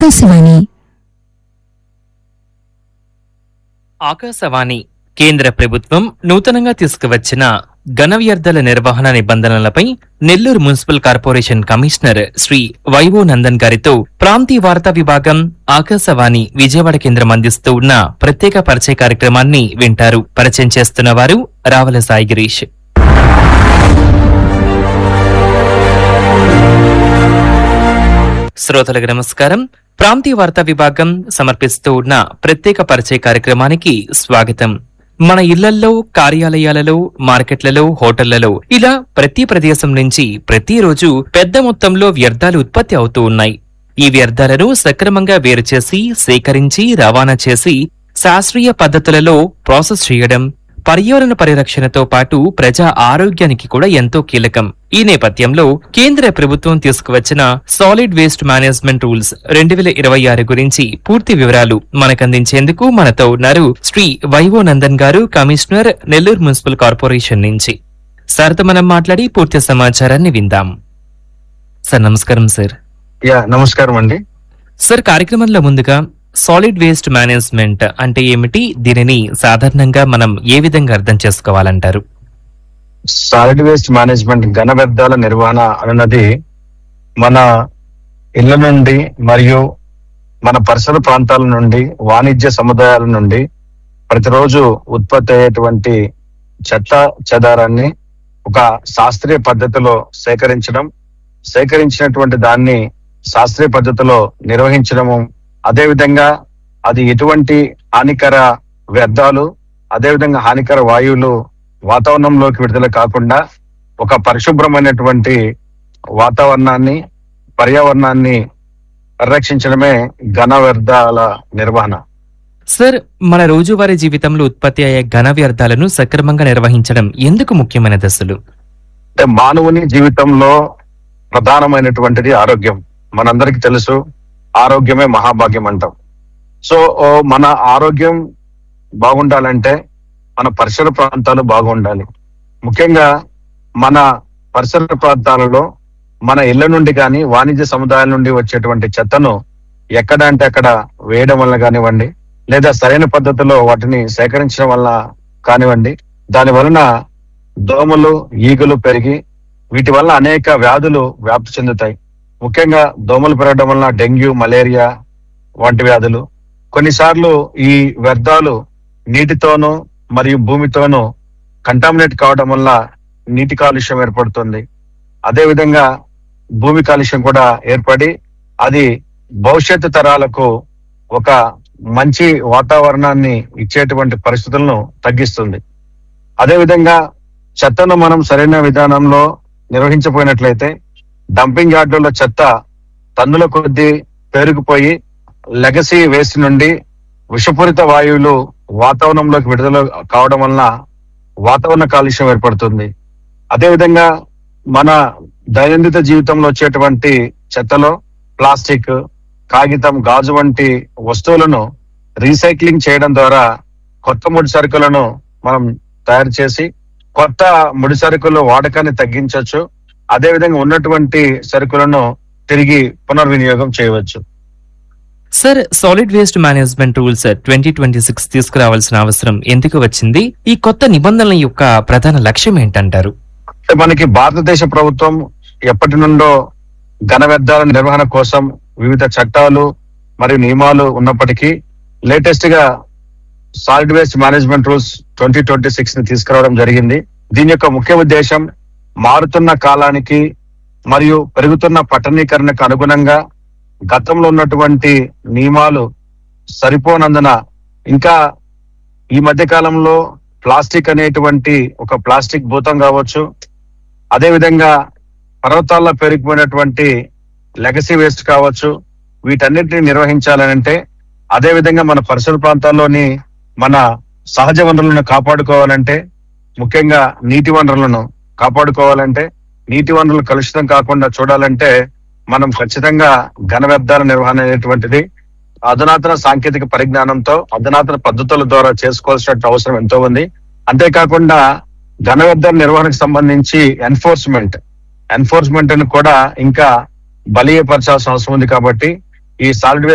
ఆకాశవాణి ఆకాశవాణి కేంద్ర ప్రభుత్వం నూతనంగా తీసుకువచ్చిన ఘన వ్యర్థాల నిర్వహణ నిబంధనలపై Nellore municipal corporation commissioner Shri Y O Nandan గారితో ప్రాంతీయ వార్తా విభాగం ఆకాశవాణి విజయవాడ కేంద్రం అందిస్తూ ఉన్న ప్రత్యేక పరిచయ కార్యక్రమాన్ని వింటారు పరిచయం చేస్తున్న వారు రావల సాయి గిరీష్ శ్రోతలకు నమస్కారం ప్రాంతీయ వార్తా విభాగం సమర్పిస్తూ ఉన్న ప్రత్యేక పరిచయ కార్యక్రమానికి స్వాగతం మన ఇళ్లల్లో కార్యాలయాలలో మార్కెట్లలో హోటళ్లలో ఇలా ప్రతి ప్రదేశం నుంచి ప్రతిరోజు పెద్ద మొత్తంలో వ్యర్థాలు ఉత్పత్తి అవుతూ ఉన్నాయి ఈ వ్యర్థాలను సక్రమంగా వేరు చేసి సేకరించి రవాణా చేసి శాస్త్రీయ పద్ధతులలో ప్రాసెస్ చేయడం పర్యావరణ పరిరక్షణతో పాటు ప్రజా ఆరోగ్యానికి కూడా ఎంతో కీలకం ఈ నేపథ్యంలో కేంద్ర ప్రభుత్వం తీసుకువచ్చిన సాలిడ్ వేస్ట్ మేనేజ్మెంట్ రూల్స్ రెండు వేల ఇరవై ఆరు గురించి పూర్తి వివరాలు మనకందించేందుకు మనతో ఉన్నారు శ్రీ వైవో నందన్ గారు కమిషనర్ నెల్లూరు మున్సిపల్ కార్పొరేషన్ నుంచి సార్తో మనం మాట్లాడి పూర్తి సమాచారాన్ని విందాం సార్ నమస్కారం సార్ యా నమస్కారం అండి సార్ కార్యక్రమంలో ముందుగా సాలిడ్ వేస్ట్ మేనేజ్మెంట్ అంటే ఏమిటి దీనిని సాధారణంగా మనం ఏ విధంగా అర్థం చేసుకోవాలంటారు సాలిడ్ వేస్ట్ మేనేజ్మెంట్ ఘన వ్యర్థాల నిర్వహణ అన్నది మన ఇళ్ల నుండి మరియు మన పరిసర ప్రాంతాల నుండి వాణిజ్య సముదాయాల నుండి ప్రతిరోజు ఉత్పత్తి అయ్యేటువంటి చెత్త చెదారాన్ని ఒక శాస్త్రీయ పద్ధతిలో సేకరించడం సేకరించినటువంటి దాన్ని శాస్త్రీయ పద్ధతిలో నిర్వహించడము అదేవిధంగా అది ఎటువంటి హానికర వ్యర్థాలు అదేవిధంగా హానికర వాయువులు వాతావరణంలోకి విడుదల కాకుండా ఒక పరిశుభ్రమైనటువంటి వాతావరణాన్ని పర్యావరణాన్ని పరిరక్షించడమే ఘన వ్యర్థాల నిర్వహణ సార్ మన రోజువారీ జీవితంలో ఉత్పత్తి అయ్యే ఘన వ్యర్థాలను సక్రమంగా నిర్వహించడం ఎందుకు ముఖ్యమైన దశలు అంటే మానవుని జీవితంలో ప్రధానమైనటువంటిది ఆరోగ్యం మనందరికీ తెలుసు ఆరోగ్యమే మహాభాగ్యం అంటాం సో ఓ మన ఆరోగ్యం బాగుండాలంటే మన పరిసర ప్రాంతాలు బాగుండాలి ముఖ్యంగా మన పరిసర ప్రాంతాలలో మన ఇళ్ల నుండి కానీ వాణిజ్య సముదాయాల నుండి వచ్చేటువంటి చెత్తను ఎక్కడ అంటే అక్కడ వేయడం వల్ల కానివ్వండి లేదా సరైన పద్ధతిలో వాటిని సేకరించడం వల్ల కానివ్వండి దాని వలన దోమలు ఈగలు పెరిగి వీటి వల్ల అనేక వ్యాధులు వ్యాప్తి చెందుతాయి ముఖ్యంగా దోమలు పెరగడం వలన డెంగ్యూ మలేరియా వంటి వ్యాధులు కొన్నిసార్లు ఈ వ్యర్థాలు నీటితోనూ మరియు భూమితోనూ కంటామినేట్ కావడం వల్ల నీటి కాలుష్యం ఏర్పడుతుంది అదే విధంగా భూమి కాలుష్యం కూడా ఏర్పడి అది భవిష్యత్తు తరాలకు ఒక మంచి వాతావరణాన్ని ఇచ్చేటువంటి పరిస్థితులను తగ్గిస్తుంది అదే విధంగా చెత్తను మనం సరైన విధానంలో నిర్వహించపోయినట్లయితే డంపింగ్ యార్డుల్లో చెత్త టన్నుల కొద్దీ పేరుకుపోయి లెగసీ వేస్ట్ నుండి విషపూరిత వాయువులు వాతావరణంలోకి విడుదల కావడం వలన వాతావరణ కాలుష్యం ఏర్పడుతుంది అదేవిధంగా మన దైనందిన జీవితంలో వచ్చేటువంటి చెత్తలో ప్లాస్టిక్ కాగితం గాజు వంటి వస్తువులను రీసైక్లింగ్ చేయడం ద్వారా కొత్త ముడి సరుకులను మనం తయారు చేసి కొత్త ముడి సరుకుల వాడకాన్ని తగ్గించవచ్చు అదేవిధంగా ఉన్నటువంటి సరుకులను తిరిగి పునర్వినియోగం చేయవచ్చు sir solid waste management rules twenty twenty six తీసుకురావాల్సిన అవసరం ఎందుకు వచ్చింది ఈ కొత్త నిబంధనల యొక్క ప్రధాన లక్ష్యం ఏంటంటారు మనకి భారతదేశ ప్రభుత్వం ఎప్పటి నుండో ఘన వ్యర్థాల నిర్వహణ కోసం వివిధ చట్టాలు మరియు నియమాలు ఉన్నప్పటికీ లేటెస్ట్ గా solid waste management rules twenty twenty six ని తీసుకురావడం జరిగింది దీని యొక్క ముఖ్య ఉద్దేశం మారుతున్న కాలానికి మరియు పెరుగుతున్న పట్టణీకరణకు అనుగుణంగా గతంలో ఉన్నటువంటి నియమాలు సరిపోనందున ఇంకా ఈ మధ్య కాలంలో ప్లాస్టిక్ అనేటువంటి ఒక ప్లాస్టిక్ భూతం కావచ్చు అదే విధంగా పర్వతాల్లో పెరిగిపోయినటువంటి లెగసీ వేస్ట్ కావచ్చు వీటన్నిటిని నిర్వహించాలనంటే అదే విధంగా మన పరిసర ప్రాంతాల్లోని మన సహజ వనరులను కాపాడుకోవాలంటే ముఖ్యంగా నీటి వనరులను కాపాడుకోవాలంటే నీటి వనరులు కలుషితం కాకుండా చూడాలంటే మనం ఖచ్చితంగా ఘన వ్యర్థాల నిర్వహణ అనేటువంటిది అధునాతన సాంకేతిక పరిజ్ఞానంతో అధునాతన పద్ధతుల ద్వారా చేసుకోవాల్సిన అవసరం ఎంతో ఉంది అంతేకాకుండా ఘన వ్యర్థాల నిర్వహణకు సంబంధించి ఎన్ఫోర్స్మెంట్ ఎన్ఫోర్స్మెంట్ ను కూడా ఇంకా బలీయపరచాల్సిన అవసరం ఉంది కాబట్టి ఈ సాలిడ్